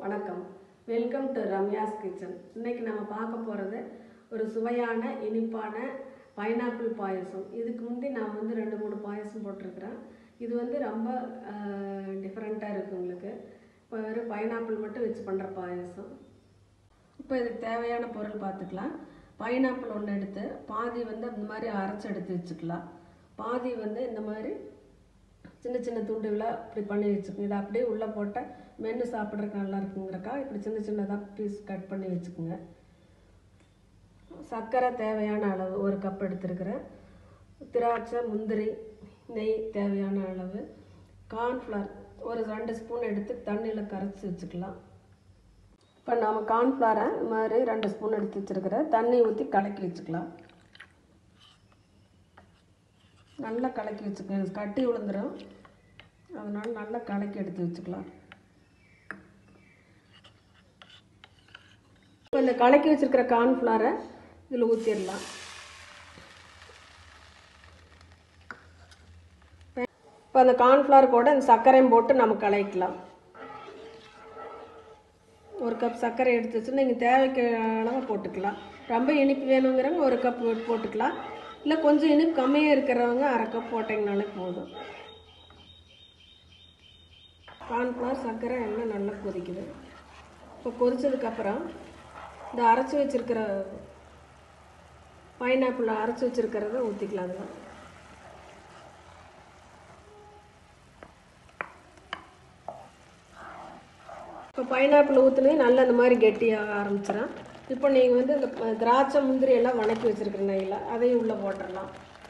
வணக்கம் welcome to Ramya's kitchen இன்னைக்கு நம்ம பார்க்க போகிறது ஒரு சுவையான இனிப்பான பைனாப்பிள் பாயசம் இதுக்கு முந்தி நான் வந்து ரெண்டு மூணு பாயசம் போட்டிருக்கிறேன் இது வந்து ரொம்ப டிஃப்ரெண்ட்டாக இருக்குது உங்களுக்கு இப்போ வெறும் பைனாப்பிள் மட்டும் வச்சு பண்ணுற பாயசம் இப்போ இதுக்கு தேவையான பொருள் பார்த்துக்கலாம் பைனாப்பிள் ஒன்று எடுத்து பாதி வந்து அந்த மாதிரி அரைச்சி எடுத்து வச்சுக்கலாம் பாதி வந்து இந்த மாதிரி சின்ன சின்ன துண்டுகளாக இப்படி பண்ணி வச்சுக்கோங்க இதை அப்படியே உள்ளே போட்டால் மென்று சாப்பிட்றதுக்கு நல்லா இருக்குங்கிறக்கா இப்படி சின்ன சின்னதாக பீஸ் கட் பண்ணி வச்சுக்கோங்க சர்க்கரை தேவையான அளவு ஒரு கப் எடுத்துருக்கிறேன் திராட்சை முந்திரி நெய் தேவையான அளவு கார்ன்ஃப்ளவர் ஒரு ரெண்டு ஸ்பூன் எடுத்து தண்ணியில் கரைச்சி வச்சுக்கலாம் இப்போ நம்ம கார்ன்ஃப்ளவரை இது மாதிரி ரெண்டு ஸ்பூன் எடுத்து வச்சுருக்கிறேன் தண்ணி ஊற்றி கலக்கி வச்சுக்கலாம் நல்லா கலக்கி வச்சுக்கோங்க கட்டி விழுந்துடும் அதனால நல்லா கலக்கி எடுத்து வச்சுக்கலாம் இப்போ இந்த கலக்கி வச்சுருக்கிற கார்ன்ஃப்ளவரை இதில் ஊற்றிடலாம் இப்போ அந்த கார்ன்ஃப்ளவர் கூட இந்த சர்க்கரையும் போட்டு நம்ம கலக்கிக்கலாம் ஒரு கப் சர்க்கரை எடுத்து வச்சு நீங்கள் தேவைக்கு அளவு போட்டுக்கலாம் ரொம்ப இனிப்பு வேணுங்கிறவங்க ஒரு கப் போட்டுக்கலாம் இல்லை கொஞ்சம் இனிப்பு கம்மியாக இருக்கிறவங்க அரை கப் போட்டிங்கனாலே போதும் கார்ன்ஃப்ளவர் சர்க்கரை எல்லாம் நல்லா கொதிக்குது இப்போ கொதிச்சதுக்கப்புறம் இந்த அரைச்சி வச்சுருக்கிற பைனாப்பிள் அரைச்சி வச்சுருக்கிறத ஊற்றிக்கலாம் அதில் இப்போ பைனாப்பிள் ஊற்றுனே நல்லா இந்த மாதிரி கெட்டியாக ஆரம்பிச்சிடும் இப்போ நீங்கள் வந்து இந்த ப- திராட்சை முந்திரி எல்லாம் வணக்கி வச்சுருக்கிற நெய்யில் அதையும் உள்ளே போட்டுடலாம்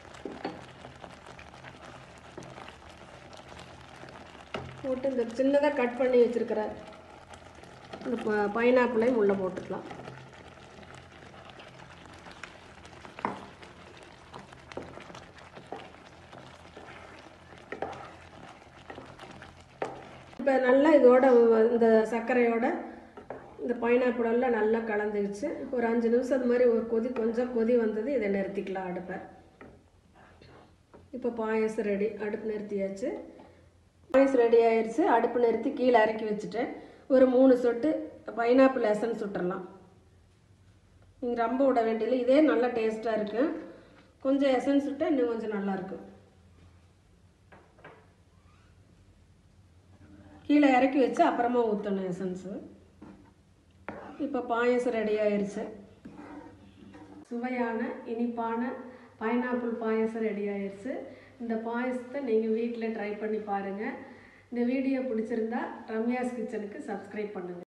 போட்டு இந்த சின்னதாக கட் பண்ணி வச்சுருக்கிற இந்த ப- பைனாப்பிளையும் உள்ளே போட்டுக்கலாம் இப்போ நல்லா இதோட வ- இந்த சர்க்கரையோட இந்த பைனாப்பிள் எல்லாம் நல்லா கலந்துருச்சு ஒரு அஞ்சு நிமிஷம் அது மாதிரி ஒரு கொதி கொஞ்சம் கொதி வந்தது இதை நிறுத்திக்கலாம் அடுப்பை இப்போ பாயசம் ரெடி அடுப்பு நிறுத்தியாச்சு பாயசம் ரெடி ஆயிடுச்சு அடுப்பு நிறுத்தி கீழே இறக்கி வச்சுட்டு ஒரு மூணு சொட்டு பைனாப்பிள் எசன்ஸ் விட்டுறலாம் நீங்கள் ரொம்ப விட வேண்டியதில்லை இதே நல்லா டேஸ்ட்டாக இருக்குது கொஞ்சம் எசன்ஸ் விட்டால் இன்னும் கொஞ்சம் நல்லாயிருக்கும் கீழே இறக்கி வச்சு அப்புறமா ஊற்றணும் எசன்ஸு இப்போ பாயசம் ரெடி ஆயிருச்சு சுவையான இனிப்பான பைனாப்பிள் பாயசம் ரெடி ஆயிருச்சு இந்த பாயசத்தை நீங்கள் வீட்டில் ட்ரை பண்ணி பாருங்கள் இந்த வீடியோ பிடிச்சிருந்தா ரம்யாஸ் கிச்சனுக்கு சப்ஸ்கிரைப் பண்ணுங்கள்